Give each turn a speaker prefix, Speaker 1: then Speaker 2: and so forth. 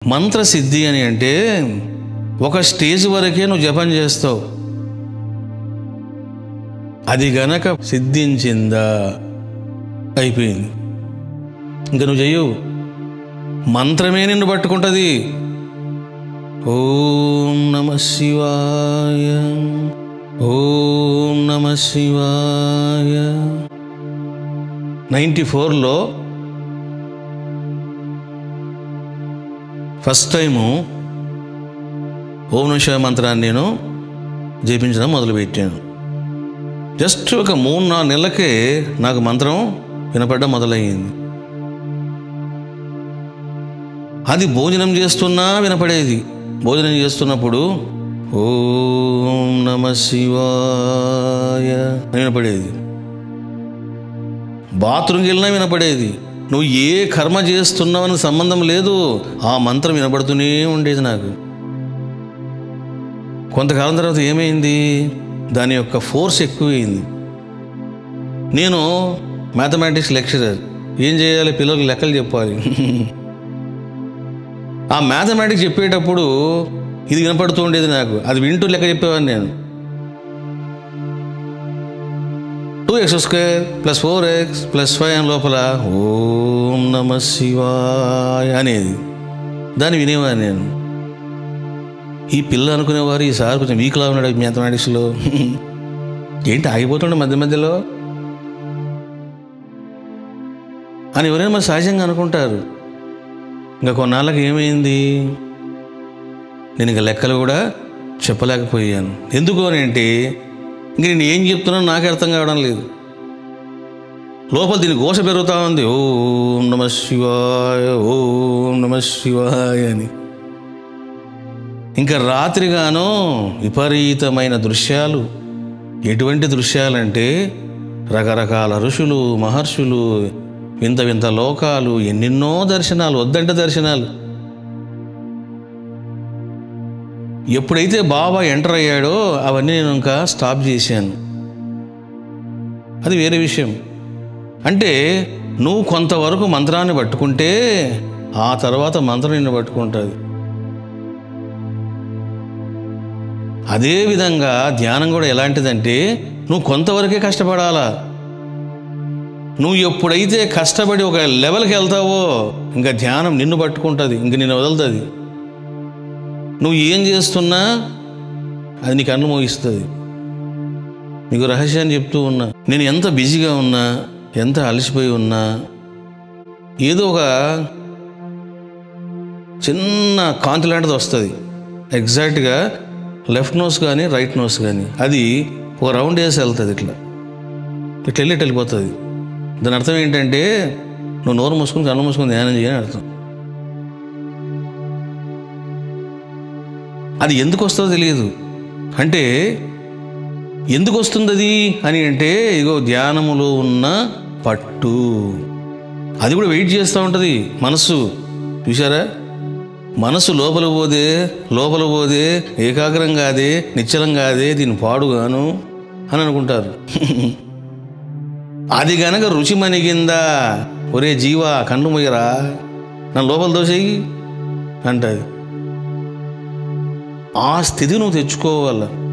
Speaker 1: మంత్రసిద్ధి అని అంటే ఒక స్టేజ్ వరకే నువ్వు జపం చేస్తావు అది గనక సిద్ధించిందా అయిపోయింది ఇంకా నువ్వు చెయ్యవు మంత్రమే నిన్ను పట్టుకుంటుంది ఓం నమ శివాయ ఓం నమ శివాయ నైంటీ ఫోర్లో ఫస్ట్ టైము ఓం నమ శివాయ మంత్రాన్ని నేను జపించడం మొదలుపెట్టాను జస్ట్ ఒక మూడు నాలుగు నెలలకే నాకు మంత్రం వినపడడం మొదలయ్యింది అది భోజనం చేస్తున్నా వినపడేది భోజనం చేస్తున్నప్పుడు ఓం నమ శివాయ అని వినపడేది బాత్రూమ్కి వెళ్ళినా వినపడేది నువ్వు ఏ కర్మ చేస్తున్నావని సంబంధం లేదు ఆ మంత్రం వినపడుతూనే ఉండేది నాకు కొంతకాలం తర్వాత ఏమైంది దాని యొక్క ఫోర్స్ ఎక్కువైంది నేను మ్యాథమెటిక్స్ లెక్చరర్ ఏం చేయాలి పిల్లలకు లెక్కలు చెప్పాలి ఆ మ్యాథమెటిక్స్ చెప్పేటప్పుడు ఇది వినపడుతూ ఉండేది నాకు అది వింటూ లెక్క చెప్పేవాడిని నేను two x square plus four x plus five అని లోపల ఓం నమ శివాయ అనేది దాన్ని వినేవాడిని నేను ఈ పిల్ల అనుకునేవారు ఈ సార్ కొంచెం వీక్లా ఉన్నాడు మ్యాథమెటిక్స్లో ఏంటి ఆగిపోతుండే మధ్య మధ్యలో అని ఎవరైనా మరి సహజంగా అనుకుంటారు ఇంకా కొన్నాళ్ళకి ఏమైంది నేను ఇంకా లెక్కలు కూడా చెప్పలేకపోయాను ఎందుకు అని అంటే ఇంక నేను ఏం చెప్తున్నానో నాకు అర్థం కావడం లేదు లోపల దీని ఘోష పెరుగుతూ ఉంది ఓం నమ శివాయ ఓం నమ శివాయ అని ఇంకా రాత్రిగానో విపరీతమైన దృశ్యాలు ఎటువంటి దృశ్యాలంటే రకరకాల ఋషులు మహర్షులు వింత వింత లోకాలు ఎన్నెన్నో దర్శనాలు వద్దంటే దర్శనాలు ఎప్పుడైతే బాబా ఎంటర్ అయ్యాడో అవన్నీ నేను ఇంకా స్టాప్ చేశాను అది వేరే విషయం అంటే నువ్వు కొంతవరకు మంత్రాన్ని పట్టుకుంటే ఆ తర్వాత మంత్రం నిన్ను పట్టుకుంటుంది అదే విధంగా ధ్యానం కూడా ఎలాంటిదంటే నువ్వు కొంతవరకే కష్టపడాలా నువ్వు ఎప్పుడైతే కష్టపడి ఒక లెవెల్కి వెళ్తావో ఇంకా ధ్యానం నిన్ను పట్టుకుంటుంది ఇంక నిన్ను వదులుతుంది నువ్వు ఏం చేస్తున్నా అది నీకు అన్ను మోగిస్తుంది నీకు రహస్యాన్ని చెప్తూ ఉన్నా నేను ఎంత బిజీగా ఉన్నా ఎంత అలసిపోయి ఉన్నా ఏదో ఒక చిన్న కాంతి లాంటిది వస్తుంది ఎగ్జాక్ట్గా లెఫ్ట్ నోస్ కానీ రైట్ నోస్ కానీ అది ఒక రౌండ్ వేసి వెళ్తుంది ఇట్లా ఇట్లా వెళ్ళి ఇట్లా వెళ్ళిపోతుంది దాని అర్థం ఏంటంటే నువ్వు నోరు మూసుకుని కన్ను మూసుకుని ధ్యానం చేయని అర్థం అది ఎందుకు వస్తుందో తెలియదు అంటే ఎందుకు వస్తుంది అది అని అంటే ఇగో ధ్యానములో ఉన్న పట్టు అది కూడా వెయిట్ చేస్తూ ఉంటుంది మనస్సు చూసారా మనసు లోపల పోదే లోపల పోదే ఏకాగ్రం కాదే నిశ్చలం కాదే దీని పాడుగాను అని అనుకుంటారు అది గనక రుచి మనిగిందా ఒరే జీవా కన్ను మొయ్యరా నన్ను లోపల దోసేయి అంటది ఆ స్థితి నువ్వు తెచ్చుకోవాల